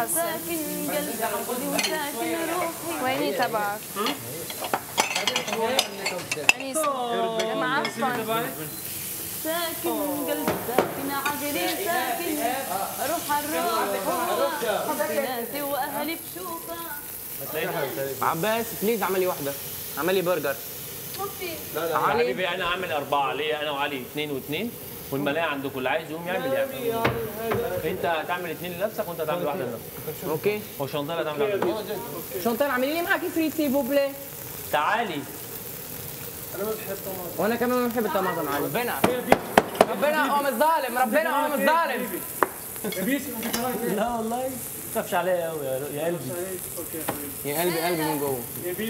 حاسه ساكن قلبي وساكن روحي ويني تبعك؟ انيس معفن ساكن قلبي ساكن عقلي ساكن اروح الروح بناتي واهلي بشوفها عباس بليز اعمل لي واحده اعمل لي برجر لا لا علي. حبيبي انا عامل اربعه ليا انا وعلي اثنين واثنين والملايه عندكم اللي عايز يقوم يعمل يعمل انت هتعمل اثنين لنفسك وانت هتعمل واحده لنفسك اوكي وشنطه هتعمل واحده لنفسك. شنطه اعملي لي معاكي فريت سي بوبلي تعالي وانا كمان ما بحب الطماطم علي ربنا ربنا قوم الظالم ربنا قوم الظالم لا والله ما تخافش عليا قوي يا قلبي يا قلبي قلبي من جوه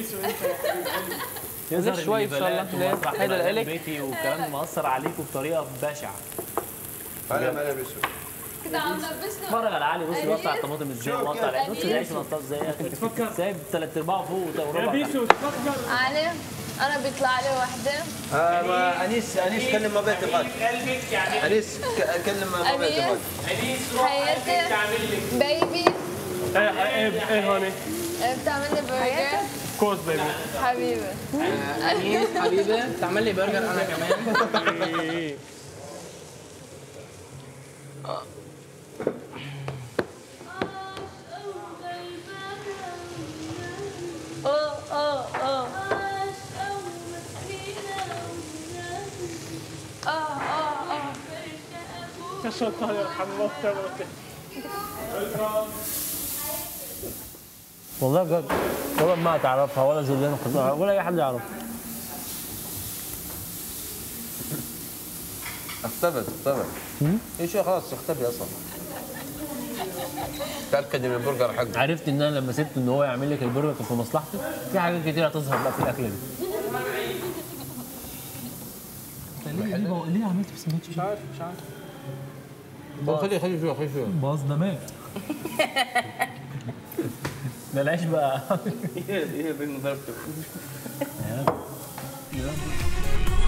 يظهر شوي إن إن شاء الله. بنات ومسرح هيدا ومجال لإلك. بيتي والكلام ده مأثر عليكم بطريقه بشعه انا ما لابسه كده عم لبسنا اتفرج على علي بص بيقطع الطماطم ازاي مقطع العيش بص العيش مقطع ازاي سايب ثلاث ارباعه فوق وربع تحت. علي انا بيطلع لي وحده آه ما انيس انيس كلم ما بيت الغد قلبك يعني انيس ك- كلم ما بيت الغد انيس حياتي بيبي ايه هوني بتعمل لي برجر كوز بيبي حبيبي انيس حبيبي تعمل لي برجر انا كمان اه اه اه اه اه اه عشان الله يرحم الله تعمل والله بجد ولا ما تعرفها ولا جوليان خضار ولا اي حد يعرفها اختفت اختفت ايش خلاص اختفي اصلا تاكد من البرجر حقه عرفت ان انا لما سبت ان هو يعمل لك البرجر كان في مصلحتي في حاجات كتير هتظهر بقى في الاكله دي ليه ليه ليه عملت في سندوتش مش عارف مش عارف خلي خلي شوي خلي شوي باظ ده مات بلاش بقى ايه بين ضربته